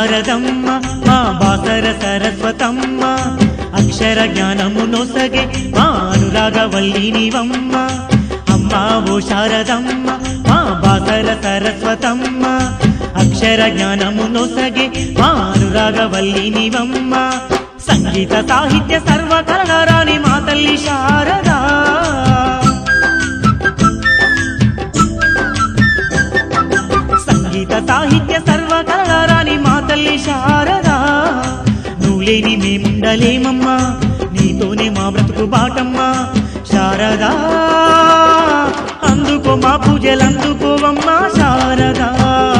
శారదమ్మ మా బాసర సరస్వతమ్మ అక్షర జ్ఞానము నొసగే మా అనురాగవల్లి నీవమ్మ అమ్మా ఓ శారదమ్మ మా బాసర సరస్వతమ్మ అక్షర జ్ఞానము నొసగే మా అనురాగవల్లి నీవమ్మ సంగీత సాహిత్య సర్వకళరాని మా తల్లి శారదా సంగీత సాహిత్య సర్వకళరాని మా తల్లి శారదా నువ్వు లేని మేముండలేమమ్మా నీతోనే మా బ్రతుకు బాటమ్మా శారదా అందుకో మా పూజలు అందుకోవమ్మా శారదా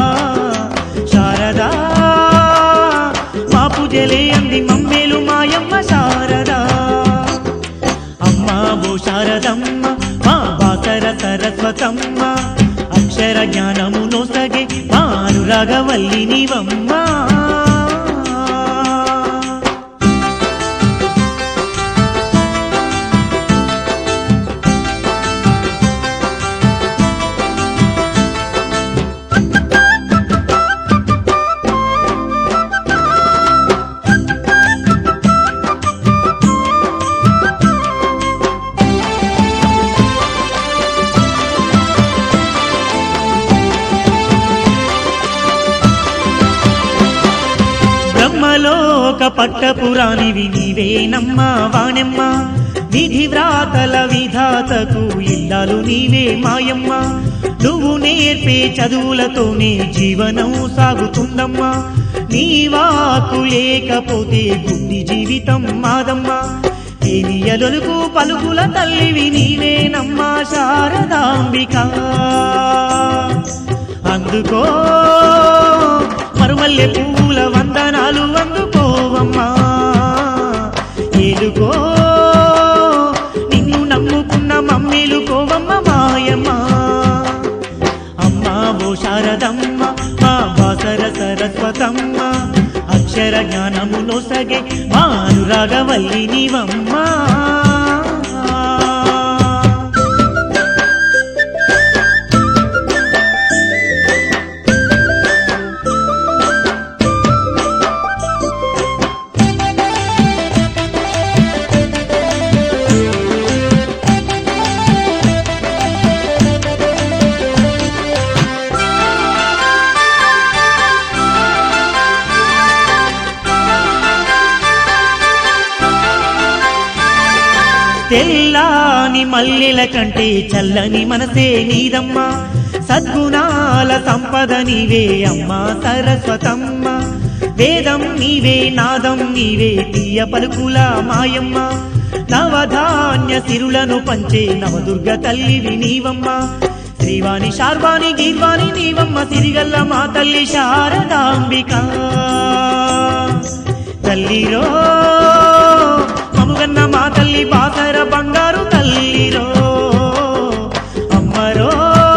శారదా మా పూజలే అంది మమ్మేలు మాయమ్మ శారదా అమ్మా ఓ శారదమ్మ మా బాసర సరస్వతమ్మ అక్షర జ్ఞానము నొసగే మా అనురాగవల్లి నీవమ్మా బ్రహ్మలోక పట్టపురాణివి నీవేనమ్మా వాణెమ్మ విధి వ్రాతల విధాతకు ఇల్లాలు నీవే మాయమ్మ నువ్వు నేర్పే చదువులతోనే జీవనం సాగుతుందమ్మా నీ వాకు లేకపోతే గుడ్డి జీవితం మాదమ్మా తేనియదొలుకు పలుకుల తల్లివి నీవేనమ్మా శారదాంబిక అందుకో మరుమల్లె పువ్వుల వందనాలు అందుకోవమ్మా ఏలుకో నిన్ను నమ్ముకున్న మమ్మీలు కోవమ్మ మాయమ్మ అమ్మా ఓ శారదమ్మ మా బాసర సరస్వతమ్మ అక్షర జ్ఞానము నొసగే మా అనురాగవల్లి నీవమ్మా తెల్లాని మల్లెల కంటే చల్లని మనసే నీదమ్మా సద్గుణాల సంపద నీవే అమ్మా సరస్వతమ్మ వేదం నీవే నాదం నీవే తీయ పలుకుల మాయమ్మ నవధాన్య సిరులను పంచే నవదుర్గ తల్లివి నీవమ్మ శ్రీవాణి శార్వాణి గీర్వాణి నీవమ్మ సిరిగల్ల మా తల్లి శారదాంబిక తల్లిరో మముగన్న మా తల్లి బాసర బంగారు తల్లిరో అమ్మరో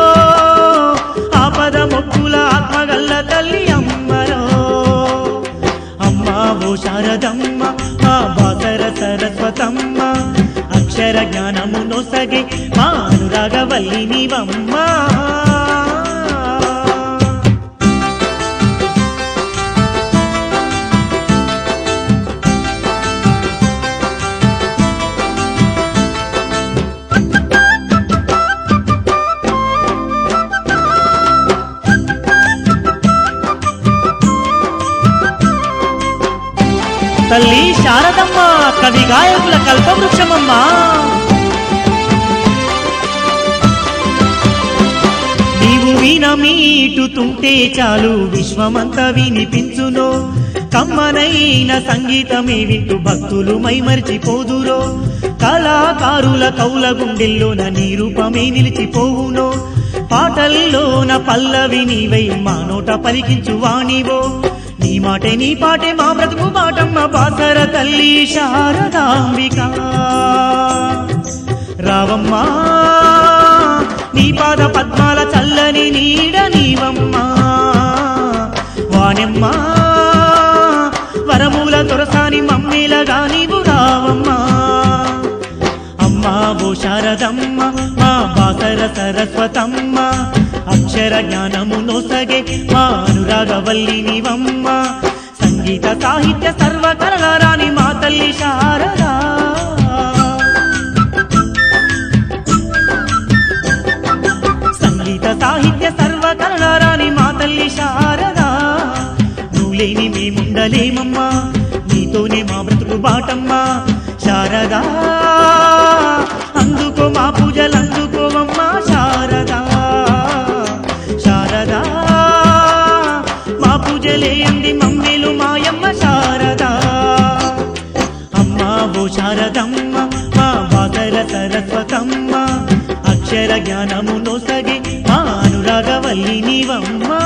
ఆపద మొక్కుల ఆత్మగల్ల తల్లి అమ్మరో అమ్మా ఓ శారదమ్మ మా బాసర సరస్వతమ్మ అక్షర జ్ఞానము నొసగే మా అనురాగవల్లి నీవమ్మా తల్లి శారదమ్మ కవి గాయకుల కల్పవృక్షమమ్మా నీవు వినమీటుతుంటే చాలు విశ్వమంతా వినిపించును కమ్మనైన సంగీతమే వింటూ భక్తులు మైమరిచిపోదురో కళాకారుల కౌల గుండెల్లోన నీ రూపమే నిలిచిపోవునో పాటల్లోన పల్లవి నీవై మా నోట పలికించు వాణివో నీ మాటే నీ పాటే మా బ్రతుకు బాటమ్మ బాసర తల్లి శారదాంబిక రావమ్మా నీ పాద పద్మాల చల్లని నీడ నీవమ్మా వాణెమ్మా వరమూల తొరసాని మమ్మీలగా నీవు రావమ్మా అమ్మా ఓ శారదమ్మ మా బాసర సరస్వతమ్మ అక్షర జ్ఞానము నొసగే మా అనురాగవల్లి నీవమ్మ సాహిత్య సర్వకళల రాణి మా తల్లి శారదా సంగీత సాహిత్య సర్వకళల రాణి మా తల్లి శారదా నువ్వు లేని మేముండలేమమ్మా నీతోనే మా బ్రతుకు బాటమ్మా శారదా అందుకో మా పూజలు అందుకోవమ్మా శారదా శారదా మా పూజలే అంది మమ్మీలు మాయమ్మ శారదా అమ్మా ఓ శారదమ్మ మా బాసర సరస్వతమ్మ అక్షర జ్ఞానము నొసగి మా అనురాగవల్లి నీవమ్మ